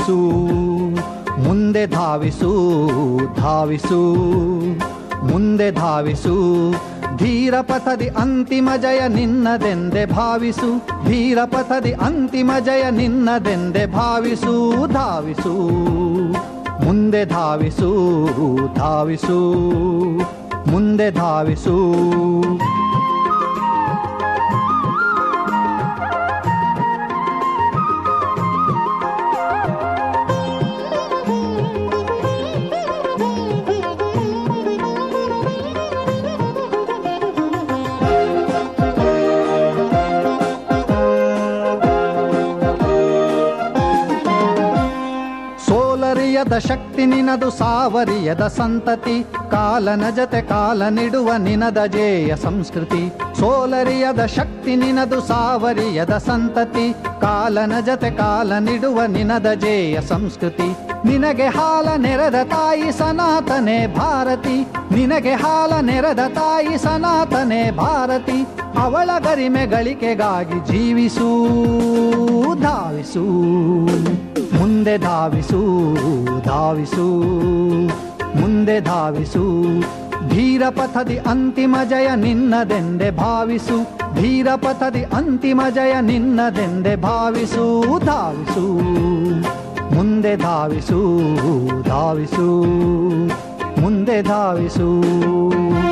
ಧಾವಿಸು ಮುಂದೆ ಧಾವಿಸು ಧಾವಿಸು ಮುಂದೆ ಧಾವಿಸು ಧೀರ ಪಥದಿ ಅಂತಿಮ ಜಯ ನಿನ್ನದೆಂದೆ ಭಾವಿಸು ಧೀರ ಪಥದಿ ಅಂತಿಮ ಜಯ ನಿನ್ನದೆಂದೆ ಭಾವಿಸು ಧಾವಿಸು ಮುಂದೆ ಧಾವಿಸು ಧಾವಿಸು ಮುಂದೆ ಧಾವಿಸು ಸೋಲರಿಯದ ಶಕ್ತಿ ನಿನದು ಸಾವರಿಯದ ಸಂತತಿ ಕಾಲನ ಜತೆ ಕಾಲ ನಿಡುವ ನಿನದ ಜೇಯ ಸಂಸ್ಕೃತಿ ಸೋಲರಿಯದ ಶಕ್ತಿ ನಿನದು ಸಾವರಿಯದ ಸಂತತಿ ಕಾಲನ ಜತೆ ಕಾಲ ನಿಡುವ ನಿನದ ಜೇಯ ಸಂಸ್ಕೃತಿ ನಿನಗೆ ಹಾಲ ನೆರೆದ ತಾಯಿ ಸನಾತನೆ ಭಾರತಿ ನಿನಗೆ ಹಾಲ ನೆರೆದ ತಾಯಿ ಸನಾತನೆ ಭಾರತಿ ಅವಳ ಗರಿಮೆ ಗಳಿಕೆಗಾಗಿ ಜೀವಿಸೂ ಧಾವಿಸೂ ಮುಂದೆ ಧಾವಿಸು ಧಾವಿಸು ಮುಂದೆ ಧಾವಿಸು ಧೀರ ಪಥದಿ ಅಂತಿಮ ಜಯ ನಿನ್ನದೆಂದೆ ಭಾವಿಸು ಧೀರ ಪಥದಿ ಅಂತಿಮ ಜಯ ನಿನ್ನದೆಂದೆ ಭಾವಿಸು ಧಾವಿಸು ಮುಂದೆ ಧಾವಿಸು ಧಾವಿಸು ಮುಂದೆ ಧಾವಿಸು